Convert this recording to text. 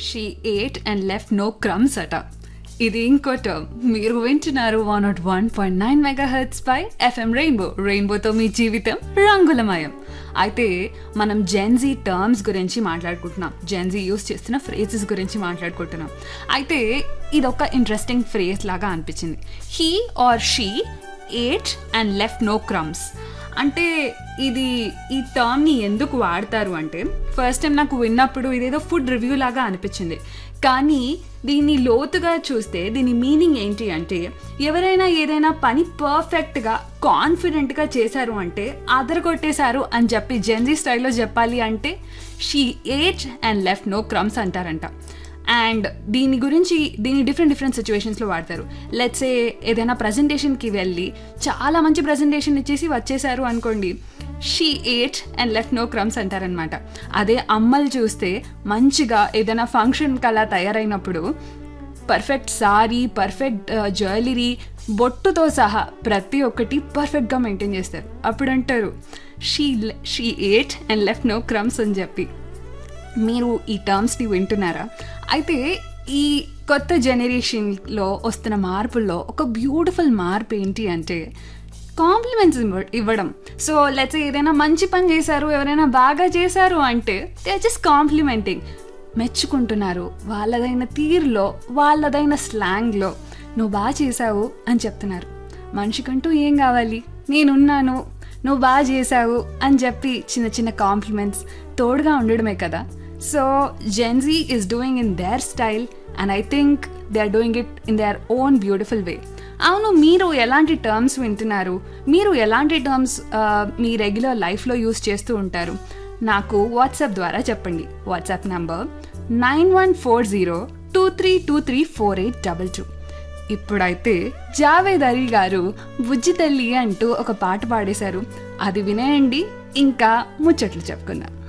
she ate and left no crumbs అట ఇది ఇంకో టర్మ్ మీరు వింటున్నారు one nought one point nine mega hertz పై ఎఫ్ఎం రెయిన్బో రెయిన్బోతో మీ జీవితం రంగులమయం అయితే మనం జెన్జీ టర్మ్స్ గురించి మాట్లాడుకుంటున్నాం జెన్జీ యూస్ చేస్తున్న ఫ్రేజెస్ గురించి మాట్లాడుకుంటున్నాం అయితే ఇది ఒక ఇంట్రెస్టింగ్ ఫ్రేజ్ లాగా అనిపించింది he or she ate and left no crumbs అంటే ఇది ఈ టర్మ్ని ఎందుకు వాడతారు అంటే ఫస్ట్ టైం నాకు విన్నప్పుడు ఇదేదో ఫుడ్ రివ్యూ లాగా అనిపించింది కానీ దీన్ని లోతుగా చూస్తే దీని మీనింగ్ ఏంటి అంటే ఎవరైనా ఏదైనా పని పర్ఫెక్ట్గా కాన్ఫిడెంట్గా చేశారు అంటే అదరగొట్టేశారు అని చెప్పి జెన్జీ స్టైల్లో చెప్పాలి అంటే she ate and left no crumbs అంటారంట అండ్ దీని గురించి దీని డిఫరెంట్ డిఫరెంట్ సిచ్యువేషన్స్లో వాడతారు లెట్సే ఏదైనా ప్రజెంటేషన్కి వెళ్ళి చాలా మంచి ప్రజెంటేషన్ ఇచ్చేసి వచ్చేసారు అనుకోండి she ate and left no crumbs అంటారనమాట అదే అమ్మలు చూస్తే మంచిగా ఏదైనా ఫంక్షన్కి అలా తయారైనప్పుడు పర్ఫెక్ట్ సారీ పర్ఫెక్ట్ జ్యువెలరీ బొట్టుతో సహా ప్రతి ఒక్కటి పర్ఫెక్ట్గా మెయింటైన్ చేస్తారు అప్పుడు అంటారు she she ate and left no crumbs అని చెప్పి మీరు ఈ టర్మ్స్ని వింటున్నారా అయితే ఈ కొత్త జనరేషన్లో వస్తున్న మార్పుల్లో ఒక బ్యూటిఫుల్ మార్పు ఏంటి అంటే కాంప్లిమెంట్స్ ఇవ్వడం సో లెట్స్ ఏదైనా మంచి పని చేశారు ఎవరైనా బాగా చేశారు అంటే దే జస్ట్ కాంప్లిమెంటింగ్ మెచ్చుకుంటున్నారు వాళ్ళదైన తీరులో వాళ్ళదైన స్లాంగ్లో నువ్వు బాగా చేసావు అని చెప్తున్నారు మనిషికంటూ ఏం కావాలి నేనున్నాను నువ్వు బాగా చేసావు అని చెప్పి చిన్న చిన్న కాంప్లిమెంట్స్ తోడుగా ఉండడమే కదా so Gen Z is doing in their style and I think they are doing it in their own beautiful way అవును మీరు ఎలాంటి టర్మ్స్ వింటున్నారు మీరు ఎలాంటి టర్మ్స్ మీ రెగ్యులర్ లైఫ్లో యూస్ చేస్తూ ఉంటారు నాకు వాట్సాప్ ద్వారా చెప్పండి WhatsApp number nine one four zero two three two three four eight double two ఇప్పుడైతే జావేద్ అలీ గారు బుజ్జి తల్లి అంటూ ఒక పాట పాడేశారు అది వినేయండి ఇంకా ముచ్చట్లు చెప్పుకుందాం